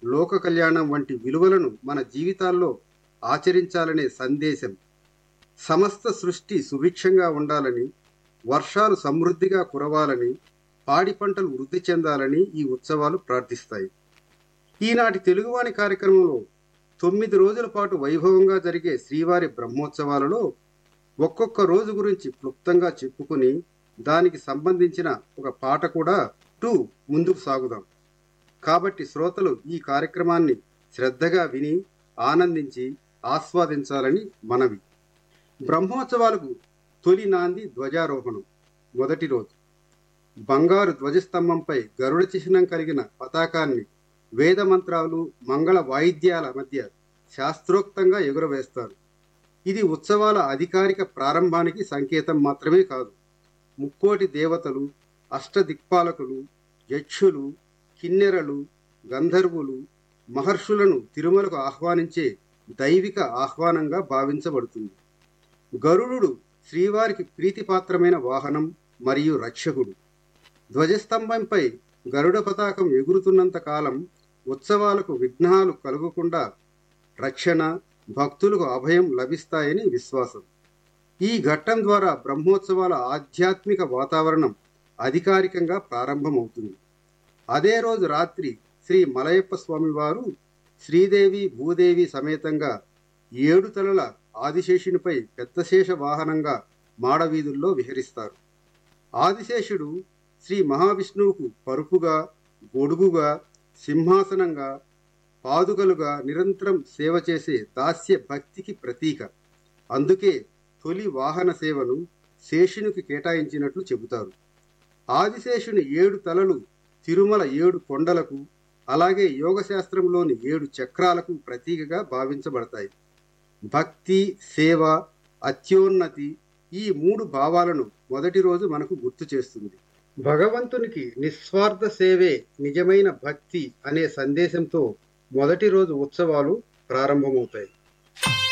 లోక కళ్యాణం వంటి విలువలను మన జీవితాల్లో ఆచరించాలనే సందేశం సమస్త సృష్టి సుభిక్షంగా ఉండాలని వర్షాలు సమృద్ధిగా కురవాలని పాడి పంటలు వృద్ధి చెందాలని ఈ ఉత్సవాలు ప్రార్థిస్తాయి ఈనాటి తెలుగువాణి కార్యక్రమంలో తొమ్మిది రోజుల పాటు వైభవంగా జరిగే శ్రీవారి బ్రహ్మోత్సవాలలో ఒక్కొక్క రోజు గురించి క్లుప్తంగా చెప్పుకుని దానికి సంబంధించిన ఒక పాట కూడా టూ ముందుకు సాగుదాం కాబట్టి శ్రోతలు ఈ కార్యక్రమాన్ని శ్రద్ధగా విని ఆనందించి ఆస్వాదించాలని మనవి బ్రహ్మోత్సవాలకు తొలి నాంది ధ్వజారోహణం మొదటి రోజు బంగారు ధ్వజస్తంభంపై గరుడ చిహ్నం కలిగిన పతాకాన్ని వేద మంత్రాలు మంగళ వాయిద్యాల మధ్య శాస్త్రోక్తంగా ఎగురవేస్తారు ఇది ఉత్సవాల అధికారిక ప్రారంభానికి సంకేతం మాత్రమే కాదు ముక్కోటి దేవతలు అష్టదిక్పాలకులు యక్షులు కిన్నెరలు గంధర్వులు మహర్షులను తిరుమలకు ఆహ్వానించే దైవిక ఆహ్వానంగా భావించబడుతుంది గరుడు శ్రీవారికి ప్రీతిపాత్రమైన వాహనం మరియు రక్షకుడు ధ్వజస్తంభంపై గరుడ పతాకం ఎగురుతున్నంత కాలం ఉత్సవాలకు విఘ్నాలు కలుగకుండా రక్షణ భక్తులకు అభయం లభిస్తాయని విశ్వాసం ఈ ఘట్టం ద్వారా బ్రహ్మోత్సవాల ఆధ్యాత్మిక వాతావరణం అధికారికంగా ప్రారంభమవుతుంది అదే రోజు రాత్రి శ్రీ మలయప్ప స్వామివారు శ్రీదేవి భూదేవి సమేతంగా ఏడు తలల ఆదిశేషునిపై పెద్దశేష వాహనంగా మాడవీధుల్లో విహరిస్తారు ఆదిశేషుడు శ్రీ మహావిష్ణువుకు పరుపుగా గొడుగుగా సింహాసనంగా పాదుకలుగా నిరంతరం సేవ చేసే దాస్య భక్తికి ప్రతీక అందుకే తొలి వాహన సేవను శేషునికి కేటాయించినట్లు చెబుతారు ఆదిశేషుని ఏడు తలలు తిరుమల ఏడు కొండలకు అలాగే యోగశాస్త్రంలోని ఏడు చక్రాలకు ప్రతీకగా భావించబడతాయి భక్తి సేవ అత్యోన్నతి ఈ మూడు భావాలను మొదటి రోజు మనకు గుర్తు చేస్తుంది భగవంతునికి నిస్వార్థ సేవే నిజమైన భక్తి అనే సందేశంతో మొదటి రోజు ఉత్సవాలు ప్రారంభమవుతాయి